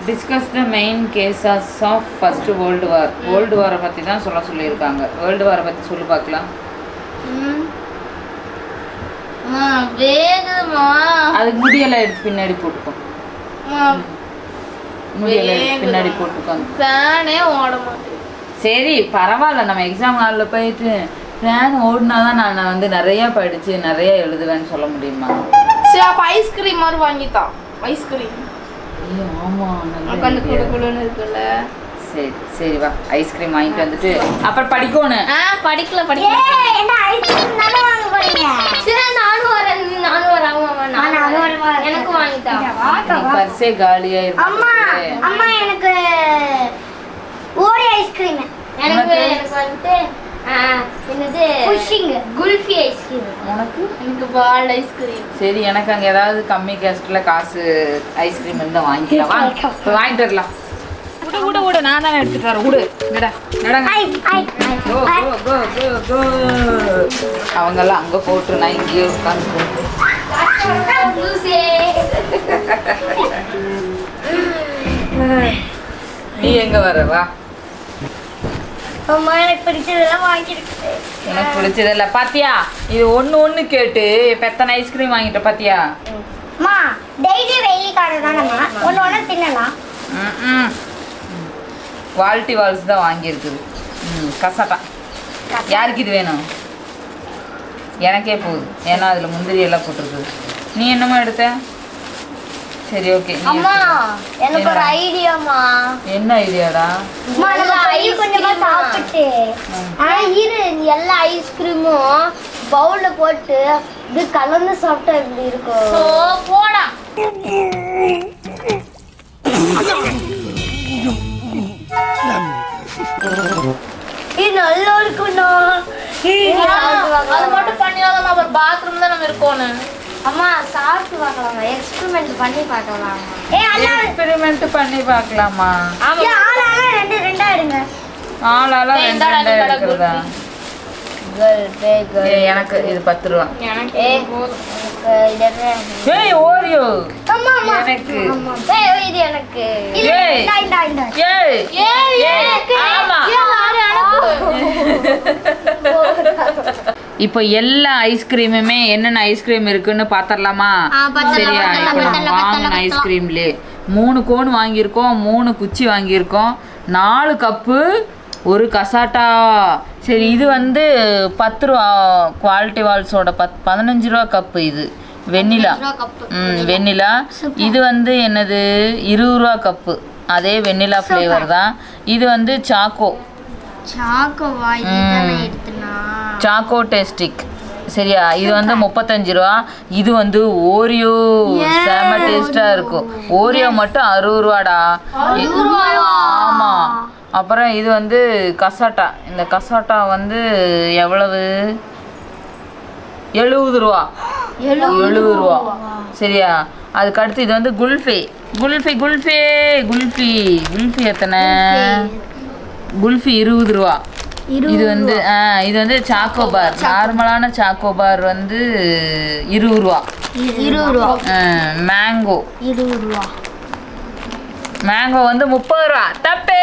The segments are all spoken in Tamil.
Discuss the main cases of first world war world வாரை பற்றி தான் சொல்ல சொல்லியிருக்காங்க வேர்ல்டு வாரை பற்றி சொல்லி பார்க்கலாம் ம். அம்மா வேகுதுமா அதுக்கு முடியெல்லாம் எடுத்து பின்னாடி போட்டுக்கோ அம்மா முடியெல்லாம் எடுத்து பின்னாடி போட்டுக்கோங்க ஃபேனே ஓட மாட்டேங்குது சரி பரவாயில்ல நம்ம எக்ஸாம் ஹாலில் போயிட்டு ஃபேன் ஓடினா தான் நான் வந்து நிறைய படித்து நிறைய எழுதுவேன்னு சொல்ல முடியுமா சரி அப்போ ஐஸ்கிரீம் மாதிரி வாங்கித்தான் ஐஸ்கிரீம் ஐயோ ஆமாம் உட்காந்து குடு குடுன்னு இருக்குல்ல சரி சரி வா ஐஸ்கிரீம் வாங்கிட்டு வந்துட்டு அப்புறம் படிக்கணும் ஆ படிக்கல படிக்கல என்ன ஐஸ்கிரீம் தானே வாங்க போறீங்க சரி நானும் வரேன் நானும் வரேன் ஆமா, ஆமா, நானும் நானும் வரேன். வரேன். எனக்கு வாங்கித்தான் நீ பர்ஸே காலியாக அம்மா இருக்கு அம்மா எனக்கு ஓரி ஐஸ்கிரீம் எனக்கு உனக்கு? எனக்கு வந்துட்டு ஆ, என்னது புஷிங் குல்ஃபி ஐஸ்கிரீம் உனக்கு எனக்கு பால் ஐஸ்கிரீம் சரி எனக்கு அங்கே ஏதாவது கம்மி கேஸ்டில் காசு ஐஸ்கிரீம் இருந்தால் வாங்கிக்கலாம் வாங்க போய் வாங்கிட்டு வரலாம் விடு விடு விடு நான் தானே எடுத்துட்டு வரேன் விடு விடா நடங்க ஐ ஐ கோ கோ கோ கோ கோ அவங்கெல்லாம் அங்கே போட்டு நான் இங்கேயே உட்காந்து போட்டு லூசே நீ எங்கே வர வா அம்மா எனக்கு பிடிச்சதெல்லாம் வாங்கிருக்கு எனக்கு பிடிச்சதில்ல பாத்தியா இது ஒன்று ஒன்று கேட்டு இப்போ எத்தனை ஐஸ்கிரீம் வாங்கிட்ட பாத்தியா அம்மா டெய்லி வெயிலிக்கார தானம்மா ஒன்று ஒன்று தின்னலாம் ம் குவாலிட்டி வால்ஸ் தான் வாங்கியிருக்குது ம் கசட்டா யாருக்கு இது வேணும் எனக்கே போகுது ஏன்னா அதில் முந்திரி எல்லாம் போட்டிருக்குது நீ என்னமோ எடுத்த சரி ஓகே அம்மா எனக்கு ஒரு ஐடியாமா என்ன ஐடியாடா அம்மா நம்ம கொஞ்சம் கொஞ்சமா சாப்பிட்டு ஆ இரு இந்த எல்லா ஐஸ்கிரீமும் பவுல்ல போட்டு இது கலந்து சாப்பிட்டா எப்படி இருக்கும் சோ போடா இது நல்லா இருக்குண்ணா அது மட்டும் பண்ணிடாதம்மா அப்புறம் பாத்ரூம் தான் நம்ம இருக்கோன்னு அம்மா சாப்பிட்டு பார்க்கலாம் எக்ஸ்பெரிமெண்ட் பண்ணி பார்க்கலாம் ஏ அண்ணா எக்ஸ்பெரிமெண்ட் பண்ணி பார்க்கலாமா ஏ, ஆளால ரெண்டு ரெண்டா எடுங்க ஆளாலாம் ஏய், ரெண்டு இந்தாடா, ரெண்டா இந்தாடா, இருக்கிறதா ஏய், எனக்கு இது பத்து ரூபா எனக்கு ஏ போதும். ஏய் ஓரியோ அம்மா அம்மா எனக்கு ஏய், இது எனக்கு இது ஏய். இந்தா இந்தா இந்தா ஏய் ஏய், ஏய், எனக்கு. ஆமா. ஏய், யாரு எனக்கு? இப்போ எல்லா ஐஸ்கிரீமுமே என்னென்ன ஐஸ்கிரீம் இருக்குன்னு பார்த்துடலாமா ஆ, பார்த்துடலாம், சரியா பார்த்துடலாம், இப்போ நம்ம பார்த்துடலாம், வாங்கின பார்த்துடலாம். ஐஸ்கிரீம்லே மூணு கோன் வாங்கியிருக்கோம் மூணு குச்சி வாங்கியிருக்கோம் நாலு கப்பு ஒரு கசாட்டா சரி இது வந்து பத்து ரூபா குவாலிட்டி வால்ஸோட பத் பதினஞ்சு ரூபா கப்பு இது வெண்ணிலா ரூபா கப்பு. ம் வெண்ணிலா இது வந்து என்னது இருபது ரூபா கப்பு அதே வெண்ணிலா ஃப்ளேவர் தான் இது வந்து சாக்கோ சாக்கோ வாய் தானே எடுத்துனா சாக்கோ டேஸ்டிக் சரியா இது வந்து முப்பத்தஞ்சு ரூபா இது வந்து ஓரியோ செம டேஸ்டா இருக்கும் ஓரியோ மட்டும் அறுபது ரூபாடா ஆமா அப்புறம் இது வந்து கசாட்டா இந்த கசாட்டா வந்து எவ்வளவு எழுபது ரூபா எழுபது ரூபா சரியா அதுக்கு அடுத்து இது வந்து குல்ஃபி குல்ஃபி குல்ஃபி குல்ஃபி குல்ஃபி எத்தனை குல்ஃபி இருபது ரூபா இது வந்து ஆ இது வந்து சாக்கோபார் நார்மலான சாக்கோபார் வந்து இருபது ரூபா இருபது ரூபா மேங்கோ இருபது ரூபா மேங்கோ வந்து முப்பது ரூபா தப்பே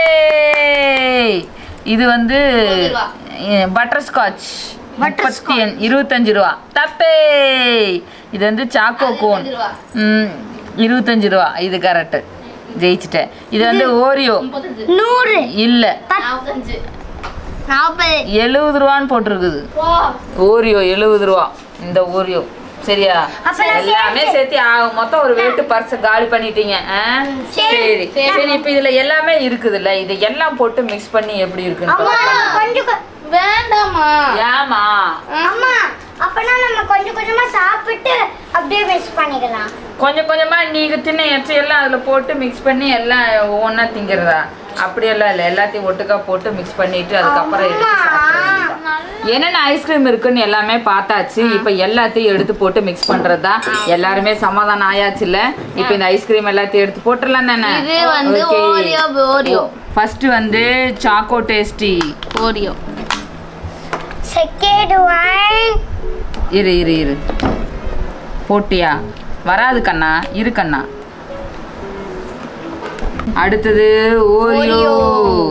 இது வந்து ரூபா. பட்டர் ஸ்காட்ச் முப்பத்தி அஞ்சு- இருபத்தஞ்சு ரூபா தப்பே இது வந்து சாக்கோ கோன் இருபத்தஞ்சு ரூபா. ம், இருபத்தஞ்சு ரூபா இது கரெக்டு ஜெயிச்சிட்டேன் இது வந்து ஓரியோ முப்பத்தஞ்சு நூறு இல்லை நாற்பத்தஞ்சு நாற்பது எழுபது ரூபான்னு போட்டிருக்குது ஓரியோ எழுபது ரூபா இந்த ஓரியோ சரியா எல்லாமே சேர்த்து ஆ- மொத்தம் ஒரு வெயிட்டு பர்ஸ் காலி பண்ணிட்டீங்க ஆ? சரி சரி இப்போ இதுல எல்லாமே இருக்குதுல்ல இது எல்லாம் போட்டு மிக்ஸ் பண்ணி எப்படி இருக்குன்னு அம்மா பார்க்கலாம். நம்ம கொஞ்சம் கொ- வேண்டாமா ஏமா அம்மா அப்பனா நம்ம கொஞ்சம் கொஞ்சமா சாப்பிட்டு அப்படியே மிக்ஸ் பண்ணிக்கலாம் கொஞ்சம் கொஞ்சமா நீங்க தின்ன எச்ச எல்லாம் அதுல போட்டு மிக்ஸ் பண்ணி எல்லாம் ஒவ்வொன்றா திங்கிறதா அப்படியெல்லாம் இல்லை எல்லாத்தையும் ஒட்டுக்கா போட்டு மிக்ஸ் பண்ணிட்டு அதுக்கப்புறம் எடுத்து சாப்பிட வேண்டியதுதான். என்னென்ன ஐஸ்கிரீம் இருக்குன்னு எல்லாமே பார்த்தாச்சு இப்போ எல்லாத்தையும் எடுத்து போட்டு மிக்ஸ் பண்றது தான் எல்லாருமே சமாதானம் ஆயாச்சு இல்ல இப்போ இந்த ஐஸ்கிரீம் எல்லாத்தையும் எடுத்து போட்டுடலாம் தானே இது வந்து ஓரியோ ஓரியோ ஃபர்ஸ்ட் வந்து choco tasty Oreo second one இரு இரு இரு போட்டியா வராது கண்ணா இரு கண்ணா அடுத்தது ஓரியோ Oreo.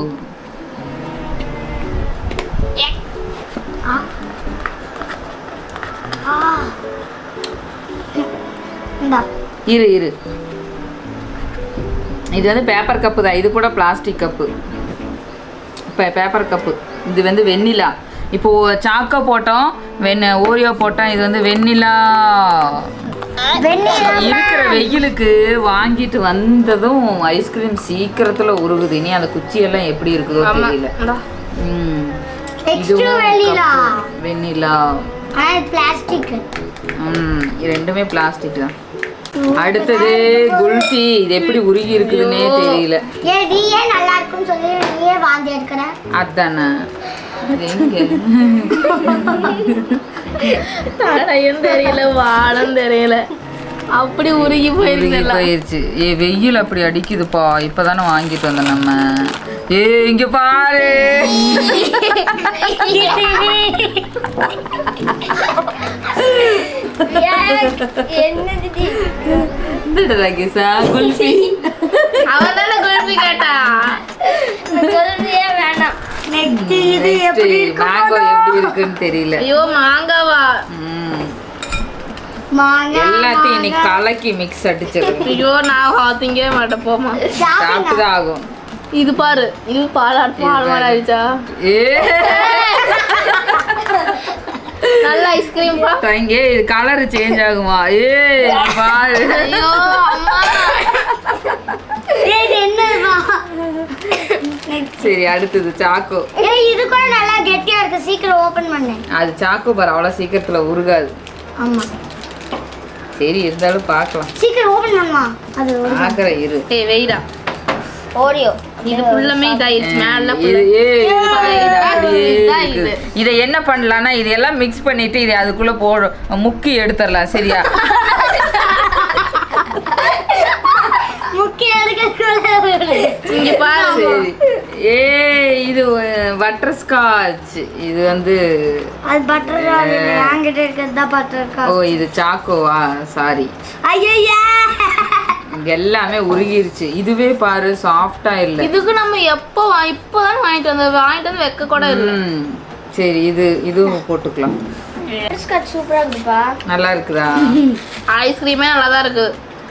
இந்தா இரு இரு இது வந்து பேப்பர் கப்பு தான் இது கூட பிளாஸ்டிக் கப்பு இப்போ பேப்பர் கப்பு இது வந்து வெண்ணிலா இப்போ சாக்கோ போட்டோம் வெண்ண ஓரியோ போட்டோம் இது வந்து வெண்ணிலா வெண்ணிலா இருக்கிற வெயிலுக்கு வாங்கிட்டு வந்ததும் ஐஸ்கிரீம் சீக்கிரத்துல உருகுது இனி அந்த குச்சியெல்லாம் எப்படி இருக்குதோ தெரியல ம். Extra இதுவும் vanilla. கப்பு. வெண்ணிலா ஆனால் பிளாஸ்டிக் ம் இது ரெண்டுமே பிளாஸ்டிக் தான் அடுத்தது குல்ஃபி இது எப்படி உருகி இருக்குதுன்னே தெரியல ஏ நீ ஏன் நல்லா இருக்குன்னு சொல்லி நீயே வாந்தி எடுக்கிற அதானே இது எங்க தலையும் தெரியல வானம் தெரியல அப்படி உருகி உருகி போயிருந்தல போயிருச்சு ஏ வெயில் அப்படி அடிக்குதுப்பா இப்பதானே வாங்கிட்டு வந்தோம் நம்ம ஏ இங்க பாரு என்னது இது? இந்தடா ராகேஷா குல்ஃபி அவன் தானே குழம்பி கேட்டா இந்த குழந்தையே வேணாம் நெக்ஸ்ட் இது எப்படி நெக்ஸ்ட் மேங்கோ எப்படி இருக்குன்னு தெரியல ஐயோ மாங்காவா ம். மாங்கா எல்லாத்தையும் இன்னைக்கு கலக்கி மிக்ஸ் அடிச்சிருக்கோம் ஐயோ நான் திங்கவே மாட்டேன் போமா சாப்பிட்டு தான் ஆகும் இது பாரு இது பால் பால் மாதிரி ஆயிடுச்சா ஏ நல்ல ஐஸ்கிரீம் பா தங்க இது கலர் சேஞ்ச் ஆகுமா ஏ இங்க பாரு ஐயோ அம்மா ஏய், இது என்னதுப்பா சரி அடுத்தது சாக்கோ ஏய் இது கூட நல்லா கெட்டியா இருக்கு சீக்கிரம் ஓபன் பண்ணு அது சாக்கோ பார் அவ்வளோ சீக்கிரத்துல உருகாது ஆமா சரி இருந்தாலும் பார்க்கலாம் சீக்கிரம் ஓபன் பண்ணுமா அது பார்க்குற இரு ஏய் வெயிடா ஓரியோ இது ஃபுல்லமே இதாயிருச்சு மேல இது ஏ இது பாரு, இது அப்படியே இதுதான் இருக்குது. இது. இதை என்ன பண்ணலாம்னா இது எல்லாம் மிக்ஸ் பண்ணிட்டு இதை அதுக்குள்ள போடு முக்கி எடுத்துடலாம் சரியா முக்கிய எடுக்க இங்க பாரு சரி ஏ இது பட்டர் ஸ்காட்ச் இது வந்து அது பட்டர் என்கிட்ட இருக்கிறது தான் பட்டர் ஓ இது சாக்கோவா சாரி ஐயா இங்க எல்லாமே உருகிருச்சு இதுவே பாரு சாஃப்டா இல்ல இதுக்கு நம்ம எப்போ வா- இப்போதான் வாங்கிட்டு வந்தோம் வாங்கிட்டு வந்து வைக்க கூட இல்லை ம். சரி இது இதுவும் போட்டுக்கலாம் ஸ்காட்ச் சூப்பரா இருக்குப்பா நல்லா இருக்குதா ஐஸ்கிரீமே நல்லா தான் இருக்கு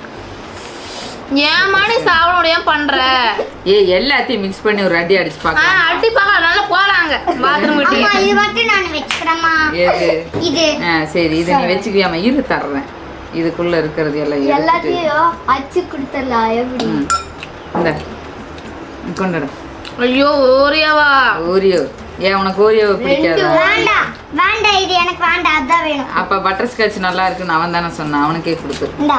ஏன் நீ சாப்பிட முடியாம பண்ற ஏ எல்லாத்தையும் மிக்ஸ் பண்ணி ஒரு அடி அடிச்சு ஆ, பார்க்கலாம் அடி பார்க்க நல்லா போறாங்க பாத்ரூம் கிட்ட அம்மா இது மட்டும் நான் வச்சுக்கிறேம்மா ஏது இது ஆ சரி இதை நீ வச்சுக்கியாம இரு தர்றேன் இதுக்குள்ள இருக்கிறது எல்லாம் எடுத்துட்டு எல்லாத்தையும் அச்சு கொடுத்துடலாம் எப்படி ம். இந்த கொண்டுடா ஐயோ ஓரியாவா ஓரியோ ஏன் உனக்கு ஓரியோ பிடிக்காதா வேண்டாம் வேண்டாம் இது எனக்கு வேண்டாம் அதான் வேணும் அப்ப பட்டர் ஸ்காட்ச் நல்லா இருக்குன்னு அவன் தானே சொன்னான் அவனுக்கே கொடுத்து இந்தா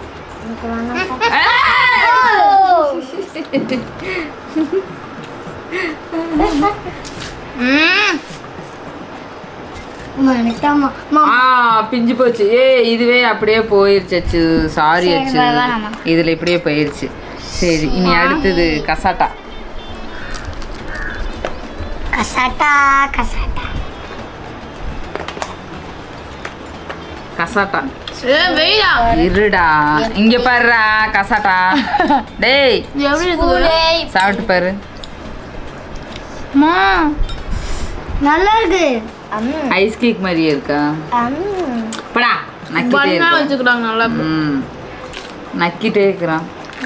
ம் அம்மா, எனக்கு தாம்மா. அம்மா, ஆ பிஞ்சு போச்சு ஏ இதுவே அப்படியே போயிருச்சு அச்சு சாரி சரி, அச்சு வேணாம்மா. இதுல இப்படியே போயிருச்சு சரி இனி அடுத்தது கசாட்டா கசாட்டா கசாட்டா கசாட்டா ஏ வெயிலா இருடா இங்க பாருடா கசாட்டா டேய் இது எப்படி இருக்குது சாப்பிட்டு பாரு அம்மா நல்லா இருக்கு ஐஸ் கேக் மாதிரியே இருக்கா படா நக்கிட்டே பண்ணா இருக்கான் வச்சுக்கிறாங்க நல்லா ம் நக்கிட்டே இருக்கிறான்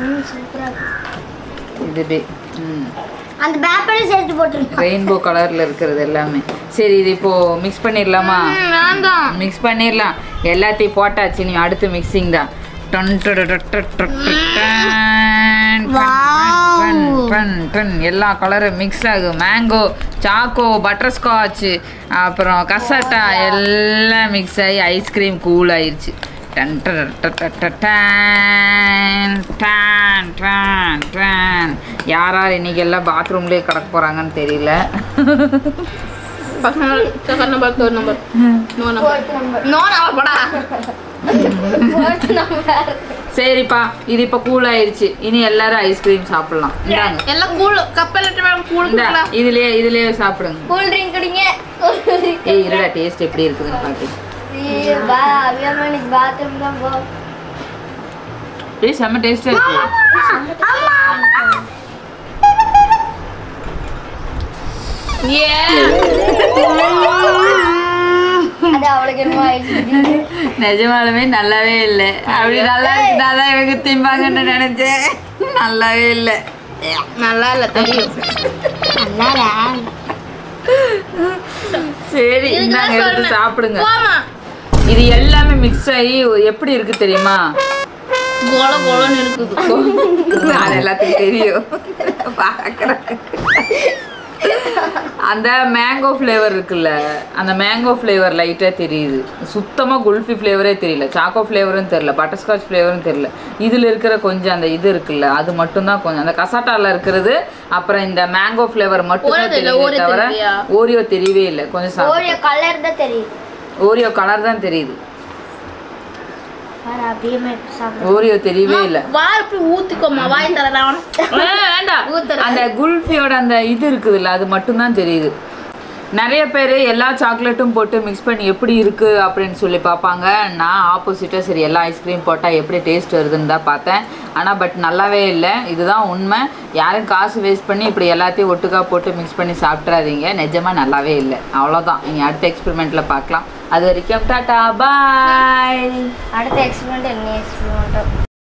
இது டே ம் அந்த பேப்பரும் சேர்த்து போட்டுருங்க ரெயின்போ கலர்ல இருக்கிறது எல்லாமே சரி இது இப்போ மிக்ஸ் பண்ணிடலாமா ம், வேண்டாம் மிக்ஸ் பண்ணிடலாம் எல்லாத்தையும் போட்டாச்சு நீ அடுத்து மிக்சிங் தான் டன் டட டட டட டட டன் டன் டன் டன் எல்லா கலரும் மிக்ஸ் ஆகும் மேங்கோ சாக்கோ பட்டர் ஸ்காட்ச் அப்புறம் கசாட்டா எல்லாம் மிக்ஸ் ஆகி ஐஸ்கிரீம் கூல் ஆயிடுச்சு டன் டட டட டட டன் டன் டன் டன் யார் யார் இன்னைக்கு எல்லாம் பாத்ரூம்லேயே கிடக்க போகிறாங்கன்னு தெரியல பசங்க second number third number no number no number படா சரிப்பா இது இப்போ கூல் ஆயிடுச்சு இனி எல்லாரும் ஐஸ்கிரீம் சாப்பிடலாம் இந்தாங்க எல்லாம் கூழ் கப்பல் எட்டு கூழ் இந்தா குடிக்கலாம் இதுலயே இதுலயே சாப்பிடுங்க கூல் ட்ரிங்க் குடிங்க ஏய் இருடா டேஸ்ட் எப்படி இருக்குதுன்னு பாத்து பாத்ரூம் தான் போ ஏய் செம்ம டேஸ்டா இருக்கு அம்மா அது அவளுக்கு என்னமோ ஆயிடுச்சு நிஜமாலுமே நல்லாவே இல்லை அப்படி நல்லா இருக்குதா தான் இவங்க திம்பாங்கன்னு நினைச்சேன் நல்லாவே இல்லை நல்லா இல்ல தெரியும் சரி இதுக்கு இந்தாங்க தான் எடுத்து சொன்னேன். சாப்பிடுங்க போமா இது எல்லாமே மிக்ஸ் ஆகி எப்படி இருக்கு தெரியுமா கோல கோலன்னு இருக்குது அது எல்லாத்துக்கும் தெரியும் பார்க்கறேன் அந்த மேங்கோ ஃப்ளேவர் இருக்குல்ல அந்த மேங்கோ ஃப்ளேவர் லைட்டாக தெரியுது சுத்தமாக குல்ஃபி ஃப்ளேவரே தெரியல சாக்கோ ஃப்ளேவரும் தெரியல பட்டர்ஸ்காட்ச் ஃப்ளேவரும் தெரியல இதில் இருக்கிற கொஞ்சம் அந்த இது இருக்குல்ல அது மட்டும்தான் கொஞ்சம் அந்த கசாட்டால இருக்கிறது அப்புறம் இந்த மேங்கோ ஃப்ளேவர் மட்டும் ஓரியோ தெரியல, தெரியுதே ஓரியோ தவிர தெரியலையா? ஓரியோ தெரியவே இல்லை கொஞ்சம் சாப்பிட்டு ஓரிய கலர் தான் தெரியுது ஓரியோ கலர் தான் தெரியுது பாரு அப்படியே மட்டும் சாப்பிடு ஓரியோ தெரியவே இல்லை வாய் போய் ஊத்திக்கோமா வாய் தரல வேண்டாம் ஊத்துறேன். அந்த குல்ஃபியோட அந்த இது இருக்குதுல்ல அது மட்டும்தான் தெரியுது நிறைய பேர் எல்லா சாக்லேட்டும் போட்டு மிக்ஸ் பண்ணி எப்படி இருக்கு அப்படின்னு சொல்லி பார்ப்பாங்க நான் ஆப்போசிட்டாக சரி எல்லா ஐஸ்கிரீம் போட்டால் எப்படி டேஸ்ட் வருதுன்னு தான் பார்த்தேன் ஆனால் பட் நல்லாவே இல்லை இதுதான் உண்மை யாரும் காசு வேஸ்ட் பண்ணி இப்படி எல்லாத்தையும் ஒட்டுக்கா போட்டு மிக்ஸ் பண்ணி சாப்பிட்றாதீங்க நிஜமாக நல்லாவே இல்லை அவ்வளோதான் நீங்கள் அடுத்த எக்ஸ்பெரிமெண்ட்டில் பார்க்கலாம் அது வரைக்கும் டாட்டா பாய் அடுத்த எக்ஸ்பெரிமெண்ட் என்ன எக்ஸ்பெரிமெண்ட்